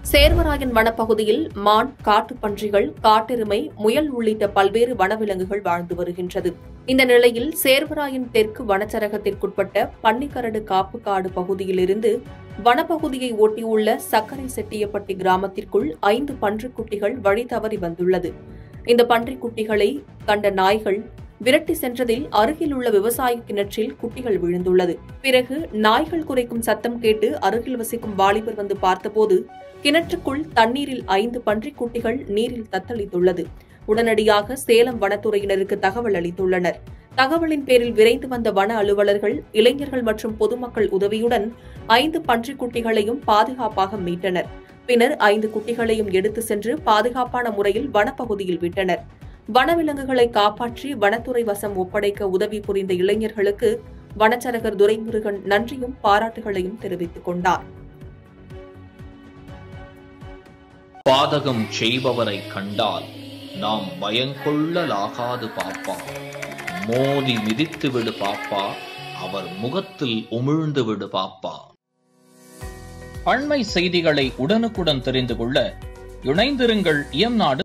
சேர்வராயன் வனப்பகுதியில் மான் காட்டுப்பன்றிகள் காட்டெருமை முயல் உள்ளிட்ட பல்வேறு வனவிலங்குகள் வாழ்ந்து வருகின்றது இந்த நிலையில் சேர்வராயன் தெற்கு வனச்சரகத்திற்குட்பட்ட பன்னிக்கரடு காப்பு காடு பகுதியிலிருந்து வனப்பகுதியை ஒட்டியுள்ள சக்கரை செட்டியப்பட்டி கிராமத்திற்குள் ஐந்து பன்றிக்குட்டிகள் வழி தவறி வந்துள்ளது இந்த பன்றிக்குட்டிகளை கண்ட நாய்கள் விரட்டி சென்றதில் அருகில் உள்ள விவசாய கிணற்றில் குட்டிகள் விழுந்துள்ளது பிறகு நாய்கள் குறைக்கும் சத்தம் கேட்டு அருகில் வசிக்கும் வாலிபர் வந்து பார்த்தபோது கிணற்றுக்குள் தண்ணீரில் ஐந்து பன்றிக்குட்டிகள் நீரில் தத்தளித்துள்ளது உடனடியாக சேலம் வனத்துறையினருக்கு தகவல் அளித்துள்ளனர் தகவலின் பேரில் விரைந்து வந்த வன அலுவலர்கள் இளைஞர்கள் மற்றும் பொதுமக்கள் உதவியுடன் ஐந்து பன்றிக்குட்டிகளையும் பாதுகாப்பாக மீட்டனர் பின்னர் ஐந்து குட்டிகளையும் எடுத்து சென்று பாதுகாப்பான முறையில் வனப்பகுதியில் விட்டனர் வனவிலங்குகளை காப்பாற்றி வனத்துறை வசம் ஒப்படைக்க உதவி புரிந்த இளைஞர்களுக்கு வனச்சரகர் துரைமுருகன் நன்றியும் பாராட்டுகளையும் தெரிவித்துக் கொண்டார் பாதகம் செய்பவரை கண்டால் நாம் பயங்கொள்ளலாகாது பாப்பா மோதி மிதித்து விடு பாப்பா அவர் முகத்தில் உமிழ்ந்து விடு பாப்பா அண்மை செய்திகளை உடனுக்குடன் தெரிந்து கொள்ள இணைந்திருங்கள் இயம்நாடு